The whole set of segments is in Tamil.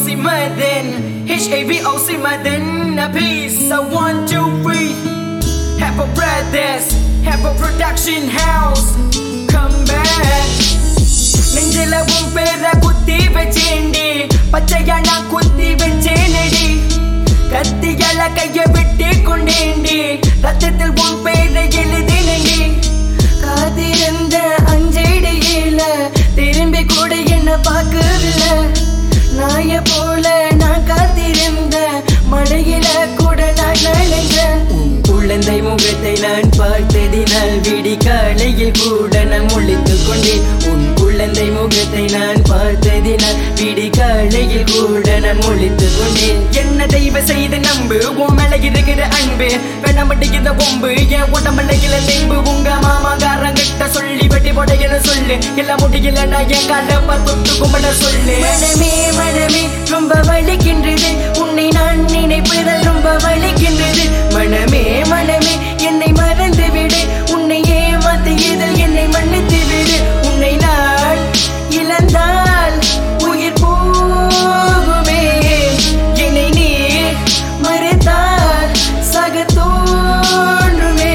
Maden H-A-B-O-C Maden A piece of one, two, three Have a brothers Have a production house Come back நெஞ்சில உன் பேர குத்தி வச்சேண்டி பச்சையா நான் குத்தி வச்சேனடி கத்தியால கைய விட்டு கொண்டேண்டி ரத்தத்தில் உன் பேரை எழுதினேண்டி காத்திருந்த அஞ்சடியில திரும்பி கூட என்ன பார்க்கவில்லை நாய போல நான் காத்திருந்த மழையில கூட நான் நனைஞ்சேன் உன் குழந்தை முகத்தை நான் பார்த்ததினால் விடி காலையில் கூட நான் முழித்துக் கொண்டேன் உன் குழந்தை முகத்தை நான் பார்த்ததினால் விடி காலையில் கூட நான் முழித்துக் கொண்டேன் என்ன தெய்வ செய்து நம்பு உன் மேல இருக்கிற அன்பு வேணாமட்டிக்கிற பொம்பு என் உடம்புல இல தெம்பு உங்க மாமாக்காரங்கிட்ட சொல்லி வெட்டி போடையில சொல்லு இல்ல முடியல நான் என் கால தொட்டு கும்பிட சொல்லு மனமே மனமே ரொம்ப வலிக்கின்றது உன்னை நான் நினைப்பதால் ரொம்ப வலிக்கின்றது மனமே மனமே என்னை மறந்து விடு உன்னை ஏமாத்தியதில் என்னை மன்னித்து விடு உன்னை நான் இழந்தால் உயிர் போகுமே என்னை நீ மறைத்தால் சக தோன்றுமே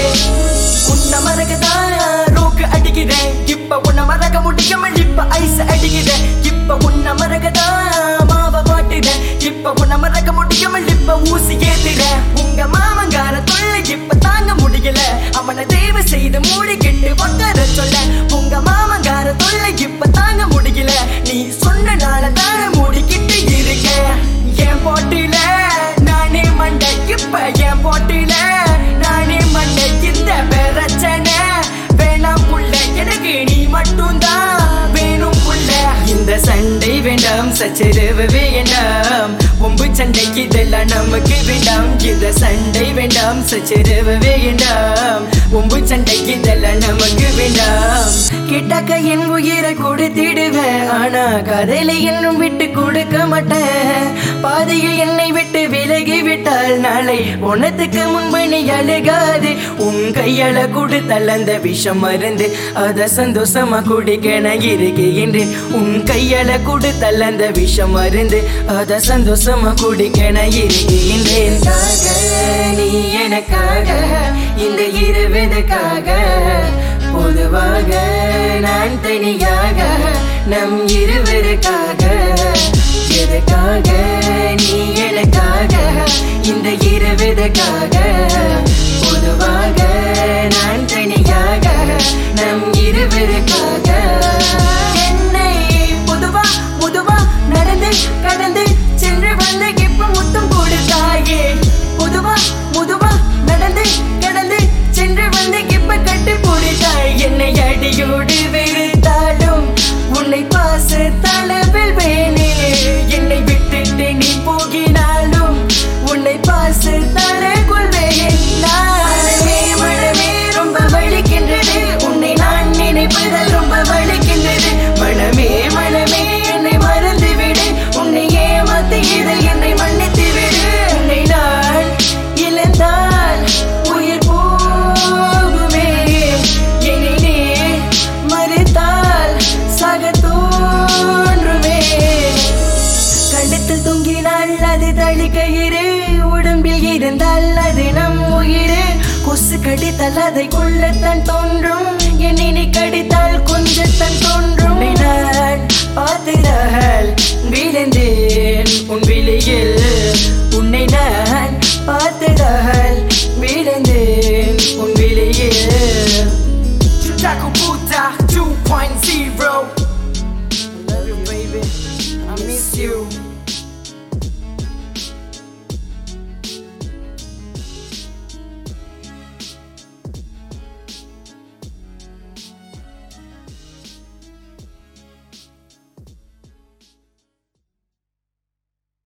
உன்னை மறக்கதான் ரோக்கு அடிக்கிறேன் இப்ப உன்னை மறக்க முடியாம இப்ப ஐஸ் அடிக்கிறேன் இப்ப உன்னை மறக்கதான் மாவ பாட்டுறேன் இப்ப உன்னை மறக்க முடியாம இப்ப ஊசி ஏத்துறேன் உங்க மாமங்கார தொல்லை இப்ப தாங்க முடியல அவனை தயவு செய்து மூடி கெட்டு உட்கார சொல்ல உங்க மாமங்கார தொல்லை இப்ப தாங்க முடியல நீ சொன்ன நாள தானே மூடிக்கிட்டு இருக்க என் போட்டில நானே மண்டை இப்ப என் போட்டில நானே மண்டை இந்த பிரச்சனை வேணாம் புள்ள எனக்கு நீ மட்டும்தான் வேணும் புள்ள இந்த சண்டை வேண்டாம் சச்சரவு வேண்டாம் ஒம்பு சண்டைக்கு இதெல்லாம் நமக்கு வேண்டாம் இந்த சண்டை வேண்டாம் சச்சரவு வேண்டாம் ஒம்பு சண்டைக்கு இதெல்லாம் நமக்கு வேண்டாம் கேட்டாக்க என் உயிரை கொடுத்திடுவேன் ஆனா கதையில இன்னும் விட்டு கொடுக்க மாட்டேன் பாதையில் என்னை விட்டு விலகி விட்டால் நாளை உனத்துக்கு முன்பு நீ அழுகாது உன் கையால கொடுத்தல் அந்த விஷம் மருந்து அத சந்தோஷமா குடிக்க நான் இருக்கின்றேன் உன் கையால கொடுத்தல் அந்த விஷம் மருந்து அத சந்தோஷமா குடிக்க நான் இருக்கின்றேன் நீ எனக்காக இந்த இருவதுக்காக பொதுவாக நான் தனியாக நம் இருவருக்காக எதுக்காக நீ எனக்காக இந்த இருவதுக்காக பொதுவாக நான் தனியாக நம் இருவருக்காக என்னை பொதுவா பொதுவா நடந்து கடந்து சென்று வந்து இப்ப முத்தம் கொடுத்தாயே பொதுவா முதுவா நடந்து கடந்து சென்று வந்து இப்ப கட்டு போடுதாய் என்னை அடியோடு வெறுத்தாலும் உன்னை பாச தளவில் வேணே என்னை விட்டுட்டு நீ போகினாலும் உன்னை பாச தர கொள்வேன் மனமே மனமே ரொம்ப வலிக்கின்றது உன்னை நான் நினைப்பதால் ரொம்ப வலிக்கின்றது மனமே மனமே என்னை மறந்து விடு உன்னை ஏமாத்து இதில் என்னை மன்னித்து விடு உன்னை நான் இழந்தால் உயிர் போகுமே என்னை நீ மறுத்தால் சக தோன்றுமே கழுத்தில் தொங்கினால் அது தளிக்கயிறு உடம்பில் இருந்தால் அது நம் உயிர் கொசு கடித்தால் அதை கொள்ளத்தான் தோன்றும் என்னை நீ கடித்தால் கொஞ்சத்தான் தோன்றும் உன்னை நான் பார்த்திரால் விழுந்தேன் உன் விழியில் உன்னை நான் பார்த்ததால் விழுந்தேன் உன் விழியில் Draco Buddha 2.0